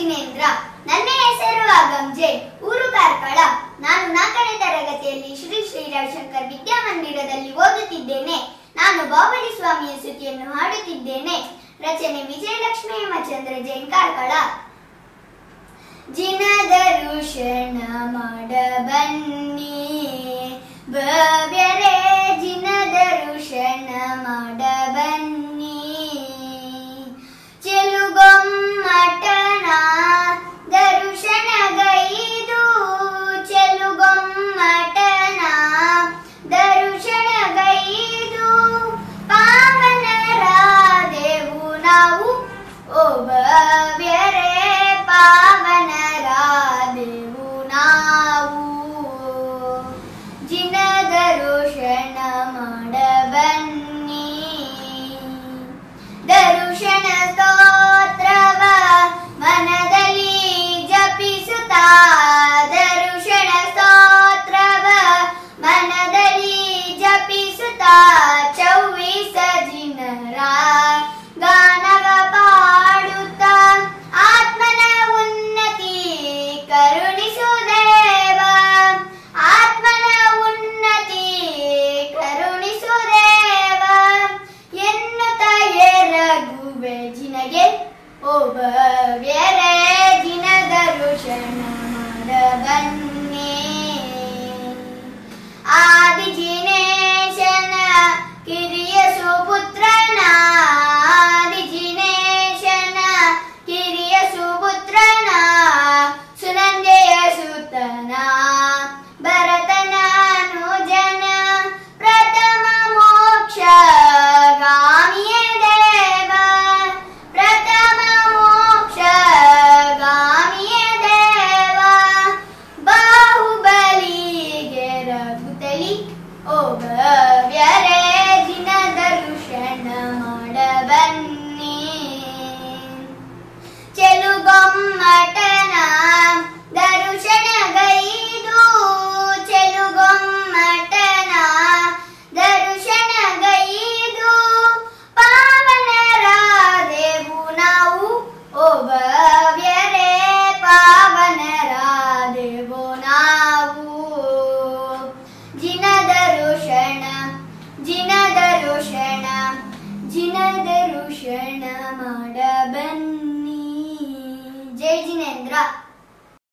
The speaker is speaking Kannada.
ಜಿನೇಂದ್ರ ನನ್ನ ಹೆಸರು ಆಗಂಜೆ ಊರು ಕಾರ್ಕಳ ನಾನು ನಾಲ್ಕನೇ ತರಗತಿಯಲ್ಲಿ ಶ್ರೀ ಶ್ರೀ ರವಿಶಂಕರ್ ವಿದ್ಯಾಮಂದಿರದಲ್ಲಿ ಓದುತ್ತಿದ್ದೇನೆ ನಾನು ಬಾಬಳಿ ಸ್ವಾಮಿಯ ಸ್ತುತಿಯನ್ನು ಹಾಡುತ್ತಿದ್ದೇನೆ ರಚನೆ ವಿಜಯಲಕ್ಷ್ಮಿ ಹೇಮಚಂದ್ರ ಜೈನ್ ಕಾರ್ಕಳ ಜಿನದ ಋಷಣ ಮಾಡ ಬನ್ನಿ ಭವ